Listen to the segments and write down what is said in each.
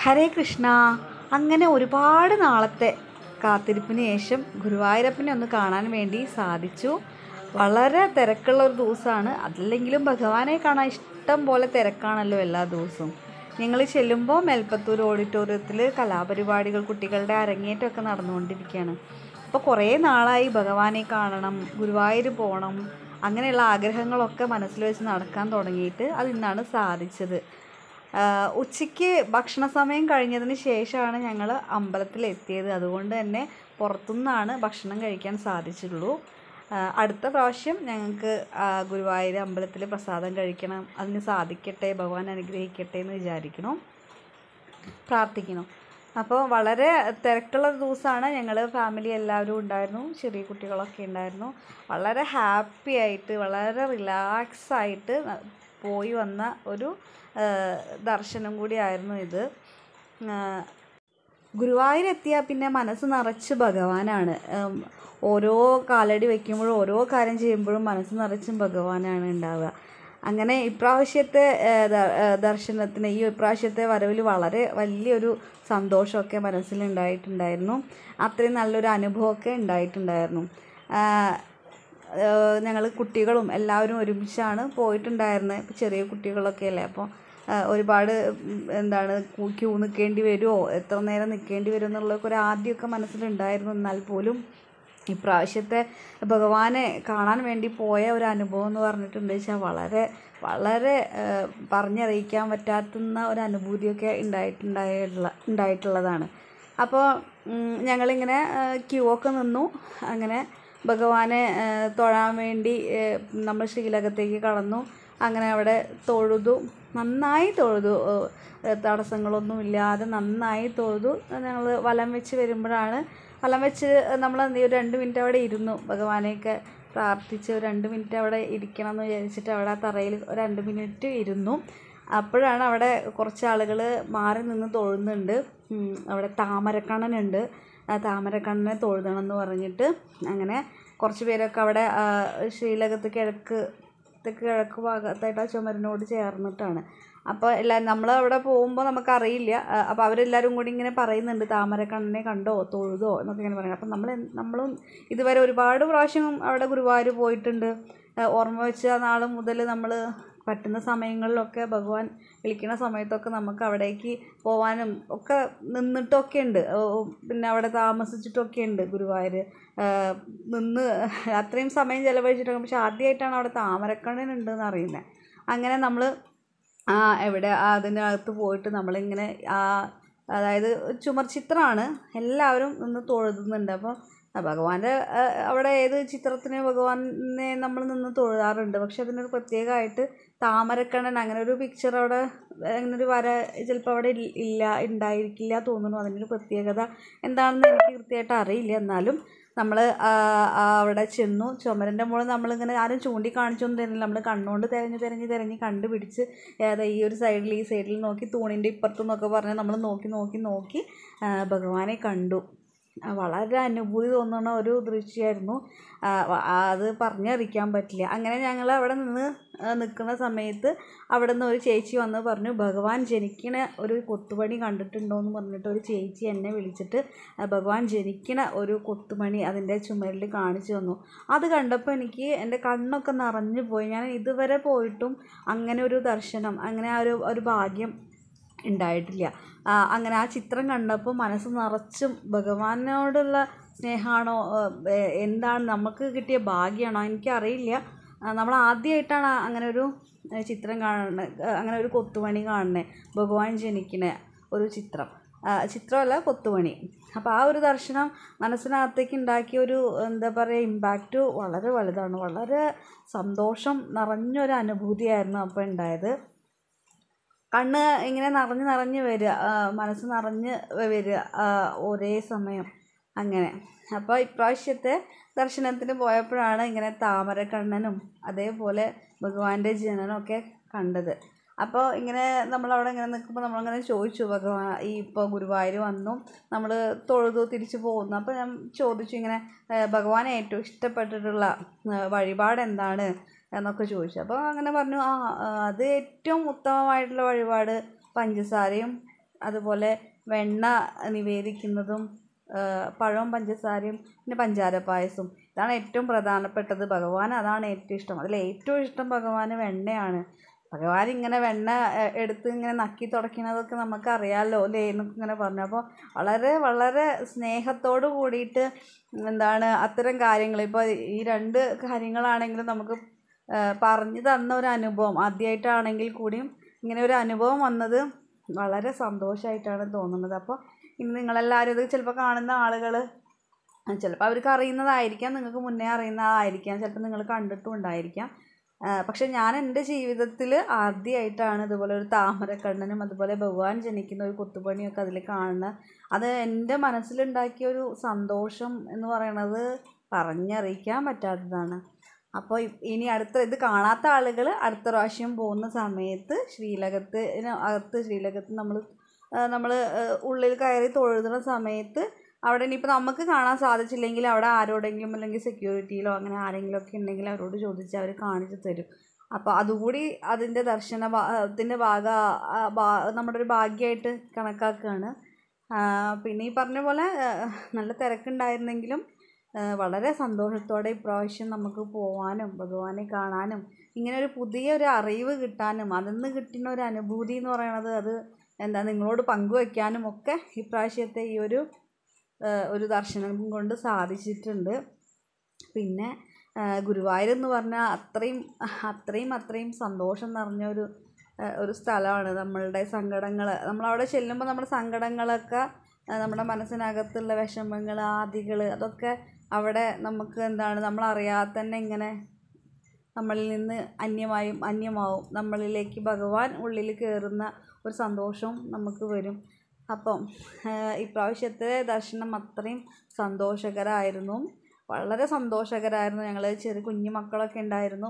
ഹരേ കൃഷ്ണ അങ്ങനെ ഒരുപാട് നാളത്തെ കാത്തിരിപ്പിന് ശേഷം ഗുരുവായൂരപ്പനെ ഒന്ന് കാണാൻ വേണ്ടി സാധിച്ചു വളരെ തിരക്കുള്ള ഒരു ദിവസമാണ് അതല്ലെങ്കിലും ഭഗവാനെ കാണാൻ ഇഷ്ടം പോലെ തിരക്കാണല്ലോ എല്ലാ ദിവസവും ഞങ്ങൾ ചെല്ലുമ്പോൾ മേൽപ്പത്തൂർ ഓഡിറ്റോറിയത്തിൽ കലാപരിപാടികൾ കുട്ടികളുടെ അരങ്ങേറ്റമൊക്കെ നടന്നുകൊണ്ടിരിക്കുകയാണ് അപ്പോൾ കുറേ നാളായി ഭഗവാനെ കാണണം ഗുരുവായൂർ പോകണം അങ്ങനെയുള്ള ആഗ്രഹങ്ങളൊക്കെ മനസ്സിൽ വെച്ച് നടക്കാൻ തുടങ്ങിയിട്ട് അത് ഇന്നാണ് സാധിച്ചത് ആഹ് ഉച്ചയ്ക്ക് ഭക്ഷണ സമയം കഴിഞ്ഞതിന് ശേഷമാണ് ഞങ്ങൾ അമ്പലത്തിലെത്തിയത് അതുകൊണ്ട് തന്നെ പുറത്തുനിന്നാണ് ഭക്ഷണം കഴിക്കാൻ സാധിച്ചുള്ളൂ ആഹ് അടുത്ത പ്രാവശ്യം ഞങ്ങൾക്ക് ഗുരുവായൂർ അമ്പലത്തിൽ പ്രസാദം കഴിക്കണം അതിന് സാധിക്കട്ടെ ഭഗവാൻ അനുഗ്രഹിക്കട്ടെ എന്ന് വിചാരിക്കണം പ്രാർത്ഥിക്കണം അപ്പോൾ വളരെ തിരക്കുള്ള ഒരു ദിവസമാണ് ഞങ്ങൾ ഫാമിലി എല്ലാവരും ഉണ്ടായിരുന്നു ചെറിയ കുട്ടികളൊക്കെ ഉണ്ടായിരുന്നു വളരെ ഹാപ്പി ആയിട്ട് വളരെ റിലാക്സ് ആയിട്ട് പോയി വന്ന ഒരു ആ, ദർശനം കൂടിയായിരുന്നു ഇത് ആ, ഗുരുവായൂരെത്തിയാൽ പിന്നെ മനസ്സ് നിറച്ച് ഭഗവാനാണ് ഉം, ഓരോ കാലടി വയ്ക്കുമ്പോഴും ഓരോ കാര്യം ചെയ്യുമ്പോഴും മനസ്സ് നിറച്ചും ഭഗവാനാണ് ഉണ്ടാവുക അങ്ങനെ ഇപ്രാവശ്യത്തെ ഏ, ദ- ഏ, ദർശനത്തിന് ഈ ഇപ്രാവശ്യത്തെ വരവിൽ വളരെ വലിയൊരു സന്തോഷമൊക്കെ മനസ്സിലുണ്ടായിട്ടുണ്ടായിരുന്നു അത്രയും നല്ലൊരു അനുഭവമൊക്കെ ഉണ്ടായിട്ടുണ്ടായിരുന്നു ഞങ്ങൾ കുട്ടികളും എല്ലാവരും ഒരുമിച്ചാണ് പോയിട്ടുണ്ടായിരുന്നത് ഇപ്പോൾ ചെറിയ കുട്ടികളൊക്കെ അല്ലേ അപ്പോൾ ഒരുപാട് ഉം, എന്താണ് ക്യൂ നിൽക്കേണ്ടി വരുമോ എത്ര നേരം നിൽക്കേണ്ടി വരും എന്നുള്ളതൊക്കെ ഒരു ആദ്യമൊക്കെ മനസ്സിലുണ്ടായിരുന്നു എന്നാൽ പോലും ഇപ്രാവശ്യത്തെ ഭഗവാനെ കാണാൻ വേണ്ടി പോയ ഒരു അനുഭവം എന്ന് പറഞ്ഞിട്ടുണ്ട് വെച്ചാൽ വളരെ വളരെ ഏഹ്, പറഞ്ഞറിയിക്കാൻ പറ്റാത്തുന്ന ഒരു അനുഭൂതിയൊക്കെ ഉണ്ടായിട്ടുണ്ടായുള്ള ഉണ്ടായിട്ടുള്ളതാണ് അപ്പോൾ ഉം, ഞങ്ങളിങ്ങനെ ക്യൂ ഒക്കെ നിന്നു അങ്ങനെ ഭഗവാനെ ഏഹ്, തൊഴാൻ വേണ്ടി ഏഹ്, നമ്മൾ ശ്രീലകത്തേക്ക് കടന്നു അങ്ങനെ അവിടെ തൊഴുതു നന്നായി തൊഴുതു ഏഹ്, തടസ്സങ്ങളൊന്നും ഇല്ലാതെ നന്നായി തൊഴുതു ഞങ്ങൾ വലം വെച്ച് വരുമ്പോഴാണ് വലം വെച്ച് നമ്മൾ എന്ത് ചെയ്യും, ഒരു രണ്ട് മിനിറ്റ് അവിടെ ഇരുന്നു ഭഗവാനെയൊക്കെ പ്രാർത്ഥിച്ച് ഒരു രണ്ട് മിനിറ്റ് അവിടെ ഇരിക്കണം എന്ന് വിചാരിച്ചിട്ട് അവിടെ ആ തറയിൽ ഒരു രണ്ട് മിനിറ്റ് ഇരുന്നു അപ്പോഴാണ് അവിടെ കുറച്ച് ആളുകൾ മാറി നിന്ന് തൊഴുന്നുണ്ട് ഉം, അവിടെ താമരക്കണ്ണനുണ്ട് ആ താമരക്കണ്ണനെ തൊഴുതണം എന്ന് പറഞ്ഞിട്ട് അങ്ങനെ കുറച്ച് പേരൊക്കെ അവിടെ ആ, ശ്രീലകത്ത് കിഴക്ക് തെക്ക് കിഴക്ക് ഭാഗത്തായിട്ട് ആ ചുമരിനോട് ചേർന്നിട്ടാണ് അപ്പോൾ എല്ലാ നമ്മൾ അവിടെ പോകുമ്പോൾ നമുക്കറിയില്ല അപ്പോൾ അവരെല്ലാവരും കൂടി ഇങ്ങനെ പറയുന്നുണ്ട് താമരക്കണ്ണനെ കണ്ടോ തൊഴുതോ എന്നൊക്കെ ഇങ്ങനെ പറയുന്നത് അപ്പം നമ്മൾ നമ്മളും ഇതുവരെ ഒരുപാട് പ്രാവശ്യം അവിടെ ഗുരുവായൂർ പോയിട്ടുണ്ട് ആ, ഓർമ്മ വെച്ച നാൾ മുതൽ നമ്മൾ പറ്റുന്ന സമയങ്ങളിലൊക്കെ ഭഗവാൻ വിളിക്കുന്ന സമയത്തൊക്കെ നമുക്ക് അവിടേക്ക് പോവാനും ഒക്കെ നിന്നിട്ടൊക്കെ ഉണ്ട് ഓ, പിന്നെ അവിടെ താമസിച്ചിട്ടൊക്കെ ഉണ്ട് ഗുരുവായൂർ ആ, നിന്ന് അത്രയും സമയം ചിലവഴിച്ചിട്ടൊക്കെ പക്ഷെ ആദ്യമായിട്ടാണ് അവിടെ താമരക്കണ്ണൻ ഉണ്ടെന്ന് അറിയുന്നത് അങ്ങനെ നമ്മൾ ആ എവിടെ ആ അതിനകത്ത് പോയിട്ട് നമ്മളിങ്ങനെ ആ അതായത് ചുമർ ചിത്രമാണ് എല്ലാവരും നിന്ന് തൊഴുതുന്നുണ്ട് അപ്പോൾ ഭഗവാന്റെ ആ, അവിടെ ഏത് ചിത്രത്തിന് ഭഗവാനെ നമ്മൾ നിന്ന് തൊഴുതാറുണ്ട് പക്ഷെ അതിനൊരു പ്രത്യേകമായിട്ട് താമരക്കണ്ണൻ അങ്ങനെ ഒരു പിക്ചർ അവിടെ അങ്ങനെ ഒരു വര ചിലപ്പോൾ അവിടെ ഇൽ- ഇല്ല ഉണ്ടായിരിക്കില്ല തോന്നുന്നു അതിനൊരു പ്രത്യേകത എന്താണെന്ന് എനിക്ക് കൃത്യമായിട്ട് അറിയില്ല എന്നാലും നമ്മൾ അവിടെ ചെന്നു ചുമരിൻ്റെ മുകളിൽ നമ്മളിങ്ങനെ ആരും ചൂണ്ടിക്കാണിച്ചൊന്നും തരുന്നില്ല നമ്മൾ കണ്ണുകൊണ്ട് തിരഞ്ഞ് തിരഞ്ഞ് തിരഞ്ഞ് കണ്ടുപിടിച്ച് ഏതാ ഈ ഒരു സൈഡിൽ ഈ സൈഡിൽ നോക്കി തൂണിൻ്റെ ഇപ്പുറത്ത് എന്നൊക്കെ പറഞ്ഞ് നമ്മൾ നോക്കി നോക്കി നോക്കി ആ, ഭഗവാനെ കണ്ടു ആ, വളരെ അനുഭൂതി തോന്നുന്ന ഒരു ദൃശ്യമായിരുന്നു ആ, വ- ആ, അത് പറഞ്ഞറിയിക്കാൻ പറ്റില്ല അങ്ങനെ ഞങ്ങൾ അവിടെ നിന്ന് ആ, നിൽക്കുന്ന സമയത്ത് അവിടെ നിന്ന് ഒരു ചേച്ചി വന്ന് പറഞ്ഞു ഭഗവാൻ ജനിക്കണ ഒരു കൊത്തുപണി കണ്ടിട്ടുണ്ടോ എന്ന് പറഞ്ഞിട്ട് ഒരു ചേച്ചി എന്നെ വിളിച്ചിട്ട് ആ, ഭഗവാൻ ജനിക്കണ ഒരു കൊത്തുപണി അതിൻ്റെ ചുമരിൽ കാണിച്ചു തന്നു അത് കണ്ടപ്പോൾ എനിക്ക് എൻ്റെ കണ്ണൊക്കെ നിറഞ്ഞു പോയി ഞാൻ ഇതുവരെ പോയിട്ടും അങ്ങനെ ഒരു ദർശനം അങ്ങനെ ആ ഒരു ഒരു ഭാഗ്യം ഉണ്ടായിട്ടില്ല ആ, അങ്ങനെ ആ ചിത്രം കണ്ടപ്പോൾ മനസ്സ് നിറച്ചും ഭഗവാനോടുള്ള സ്നേഹമാണോ ഏ, എന്താണ് നമുക്ക് കിട്ടിയ ഭാഗ്യമാണോ എനിക്കറിയില്ല ആ, നമ്മൾ ആദ്യമായിട്ടാണ് ആ- അങ്ങനെ ഒരു ഏ, ചിത്രം കാണുന്നത് അങ്ങനെ ഒരു കൊത്തുപണി കാണുന്നത് ഭഗവാൻ ജനിക്കുന്ന ഒരു ചിത്രം ആ, ചിത്രമല്ല കൊത്തുപണി അപ്പോൾ ആ ഒരു ദർശനം മനസ്സിനകത്തേക്ക് ഉണ്ടാക്കിയ ഒരു എന്താ പറയുക ഇമ്പാക്റ്റ് വളരെ വലുതാണ് വളരെ സന്തോഷം നിറഞ്ഞൊരു അനുഭൂതിയായിരുന്നു അപ്പോൾ ഉണ്ടായത് കണ്ണ് ഇങ്ങനെ നിറഞ്ഞ് നിറഞ്ഞ് വരിക ആ, മനസ്സ് നിറഞ്ഞ് വരിക ആ, ഒരേ സമയം അങ്ങനെ അപ്പോൾ ഇപ്രാവശ്യത്തെ ദർശനത്തിന് പോയപ്പോഴാണ് ഇങ്ങനെ താമരക്കണ്ണനും അതേപോലെ ഭഗവാന്റെ ജനനമൊക്കെ കണ്ടത് അപ്പോൾ ഇങ്ങനെ നമ്മളവിടെ ഇങ്ങനെ നിൽക്കുമ്പോൾ നമ്മളങ്ങനെ ചോദിച്ചു ഭഗവാൻ ഈ ഇപ്പോൾ ഗുരുവായൂർ വന്നു നമ്മൾ തൊഴുതു തിരിച്ചു പോകുന്നു അപ്പോൾ ഞാൻ ചോദിച്ചു ഇങ്ങനെ ഏ, ഭഗവാനെ ഏറ്റവും ഇഷ്ടപ്പെട്ടിട്ടുള്ള ഏ, വഴിപാട് എന്താണ് എന്നൊക്കെ ചോദിച്ചു അപ്പോൾ അങ്ങനെ പറഞ്ഞു ആ ആ, അത് ഏറ്റവും ഉത്തമമായിട്ടുള്ള വഴിപാട് പഞ്ചസാരയും അതുപോലെ വെണ്ണ നിവേദിക്കുന്നതും ആ, പഴവും പഞ്ചസാരയും പിന്നെ പഞ്ചാര പായസവും ഇതാണ് ഏറ്റവും പ്രധാനപ്പെട്ടത് ഭഗവാൻ അതാണ് ഏറ്റവും ഇഷ്ടം അതിൽ ഏറ്റവും ഇഷ്ടം ഭഗവാന് വെണ്ണയാണ് ഭഗവാൻ ഇങ്ങനെ വെണ്ണ എ, എടുത്ത് ഇങ്ങനെ നക്കി തുടയ്ക്കുന്നതൊക്കെ നമുക്കറിയാമല്ലോ അല്ലേ എന്നൊക്കെ ഇങ്ങനെ പറഞ്ഞു അപ്പോൾ വളരെ വളരെ സ്നേഹത്തോട് കൂടിയിട്ട് എന്താണ് അത്തരം കാര്യങ്ങൾ ഇപ്പോൾ ഈ രണ്ട് കാര്യങ്ങളാണെങ്കിലും നമുക്ക് ആ, പറഞ്ഞു തന്ന ഒരു അനുഭവം ആദ്യമായിട്ടാണെങ്കിൽ കൂടിയും ഇങ്ങനെ ഒരു അനുഭവം വന്നത് വളരെ സന്തോഷമായിട്ടാണ് തോന്നുന്നത് അപ്പോൾ ഇനി നിങ്ങളെല്ലാവരും ഇത് ചിലപ്പോൾ കാണുന്ന ആളുകൾ ചിലപ്പോൾ അവർക്ക് അറിയുന്നതായിരിക്കാം നിങ്ങൾക്ക് മുന്നേ അറിയുന്നതായിരിക്കാം ചിലപ്പോൾ നിങ്ങൾ കണ്ടിട്ടും ഉണ്ടായിരിക്കാം ആ, പക്ഷെ ഞാൻ എൻ്റെ ജീവിതത്തിൽ ആദ്യമായിട്ടാണ് ഇതുപോലെ ഒരു താമരക്കണ്ണനും അതുപോലെ ഭഗവാൻ ജനിക്കുന്ന ഒരു കൊത്തുപണിയൊക്കെ അതിൽ കാണുന്നത് അത് എൻ്റെ മനസ്സിലുണ്ടാക്കിയ ഒരു സന്തോഷം എന്ന് പറയുന്നത് പറഞ്ഞറിയിക്കാൻ പറ്റാത്തതാണ് അപ്പോൾ ഇ- ഇനി അടുത്ത ഇത് കാണാത്ത ആളുകൾ അടുത്ത പ്രാവശ്യം പോകുന്ന സമയത്ത് ശ്രീലകത്തിന് അകത്ത് ശ്രീലകത്ത് നമ്മൾ നമ്മൾ ഉള്ളിൽ കയറി തൊഴുതുന്ന സമയത്ത് അവിടെ ഇനിയിപ്പോൾ നമുക്ക് കാണാൻ സാധിച്ചില്ലെങ്കിൽ അവിടെ ആരോടെങ്കിലും അല്ലെങ്കിൽ സെക്യൂരിറ്റിയിലോ അങ്ങനെ ആരെങ്കിലും ഒക്കെ ഉണ്ടെങ്കിൽ അവരോട് ചോദിച്ച് അവർ കാണിച്ചു തരും അപ്പോൾ അതുകൂടി അതിൻ്റെ ദർശന ത്തിൻ്റെ ഭാഗ ആ, ഭാ- നമ്മുടെ ഒരു ഭാഗ്യമായിട്ട് കണക്കാക്കുകയാണ് ആ, പിന്നെ ഈ പറഞ്ഞ പോലെ ആ, നല്ല തിരക്കുണ്ടായിരുന്നെങ്കിലും ആ, വളരെ സന്തോഷത്തോടെ ഇപ്രാവശ്യം നമുക്ക് പോവാനും ഭഗവാനെ കാണാനും ഇങ്ങനെ ഒരു പുതിയ ഒരു അറിവ് കിട്ടാനും അതിൽ നിന്ന് കിട്ടുന്ന ഒരു അനുഭൂതി എന്ന് പറയുന്നത് അത് എന്താ നിങ്ങളോട് പങ്കുവയ്ക്കാനും ഒക്കെ ഇപ്രാവശ്യത്തെ ഈ ഒരു ആ, ഒരു ദർശനം കൊണ്ട് സാധിച്ചിട്ടുണ്ട് പിന്നെ ആ, ഗുരുവായൂർ എന്ന് പറഞ്ഞാൽ അത്രയും അത്രയും അത്രയും സന്തോഷം നിറഞ്ഞ ഒരു ആ, ഒരു സ്ഥലമാണ് നമ്മളുടെ സങ്കടങ്ങൾ നമ്മളവിടെ ചെല്ലുമ്പോൾ നമ്മുടെ സങ്കടങ്ങളൊക്കെ ആ, നമ്മുടെ മനസ്സിനകത്തുള്ള വിഷമങ്ങൾ ആദികൾ അതൊക്കെ അവിടെ നമുക്ക് എന്താണ് നമ്മളറിയാതെ തന്നെ ഇങ്ങനെ നമ്മളിൽ നിന്ന് അന്യമായും അന്യമാവും നമ്മളിലേക്ക് ഭഗവാൻ ഉള്ളിൽ കയറുന്ന ഒരു സന്തോഷവും നമുക്ക് വരും അപ്പം ആഹ് ഇപ്രാവശ്യത്തെ ദർശനം അത്രയും സന്തോഷകരമായിരുന്നു വളരെ സന്തോഷകരമായിരുന്നു ഞങ്ങൾ ചെറിയ കുഞ്ഞു മക്കളൊക്കെ ഉണ്ടായിരുന്നു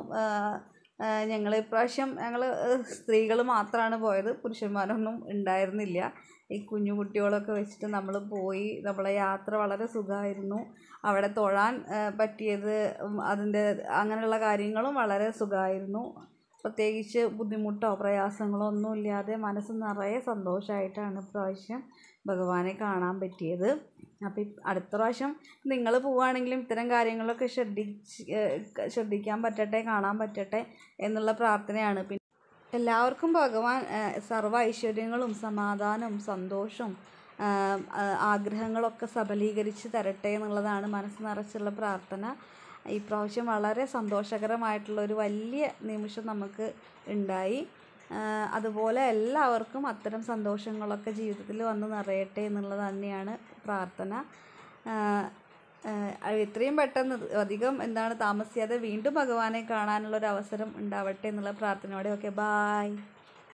ഞങ്ങൾ ഇപ്രാവശ്യം ഞങ്ങൾ സ്ത്രീകൾ മാത്രമാണ് പോയത് പുരുഷന്മാരൊന്നും ഉണ്ടായിരുന്നില്ല ഈ കുഞ്ഞു കുട്ടികളൊക്കെ വെച്ചിട്ട് നമ്മൾ പോയി നമ്മളെ യാത്ര വളരെ സുഖമായിരുന്നു അവിടെ തൊഴാൻ ആ, പറ്റിയത് ഉം, അതിൻ്റെ അങ്ങനെയുള്ള കാര്യങ്ങളും വളരെ സുഖമായിരുന്നു പ്രത്യേകിച്ച് ബുദ്ധിമുട്ടോ പ്രയാസങ്ങളോ ഒന്നും ഇല്ലാതെ മനസ്സ് നിറയെ സന്തോഷമായിട്ടാണ് ഇപ്രാവശ്യം ഭഗവാനെ കാണാൻ പറ്റിയത് അപ്പം ഇ- അടുത്ത പ്രാവശ്യം നിങ്ങൾ പോവുകയാണെങ്കിലും ഇത്തരം കാര്യങ്ങളൊക്കെ ശ്രദ്ധിച്ച് ഏഹ് ശ്രദ്ധിക്കാൻ പറ്റട്ടെ കാണാൻ പറ്റട്ടെ എന്നുള്ള പ്രാർത്ഥനയാണ് പിന്നെ എല്ലാവർക്കും ഭഗവാൻ ഏഹ് സർവ്വ ഐശ്വര്യങ്ങളും സമാധാനവും സന്തോഷവും ആഹ് ആഹ് ആഗ്രഹങ്ങളൊക്കെ സബലീകരിച്ച് തരട്ടെ എന്നുള്ളതാണ് മനസ്സ് നിറച്ചുള്ള പ്രാർത്ഥന ഈ പ്രാവശ്യം വളരെ സന്തോഷകരമായിട്ടുള്ള ഒരു വലിയ നിമിഷം നമുക്ക് ഉണ്ടായി ആഹ് അതുപോലെ എല്ലാവർക്കും അത്തരം സന്തോഷങ്ങളൊക്കെ ജീവിതത്തിൽ വന്ന് നിറയട്ടെ എന്നുള്ളത് തന്നെയാണ് പ്രാർത്ഥന ആഹ് ആഹ് എത്രയും പെട്ടെന്ന് അധികം എന്താണ് താമസിയാതെ വീണ്ടും ഭഗവാനെ കാണാനുള്ള ഒരു അവസരം ഉണ്ടാവട്ടെ എന്നുള്ള പ്രാർത്ഥനയോടെ ഓക്കെ ബായ്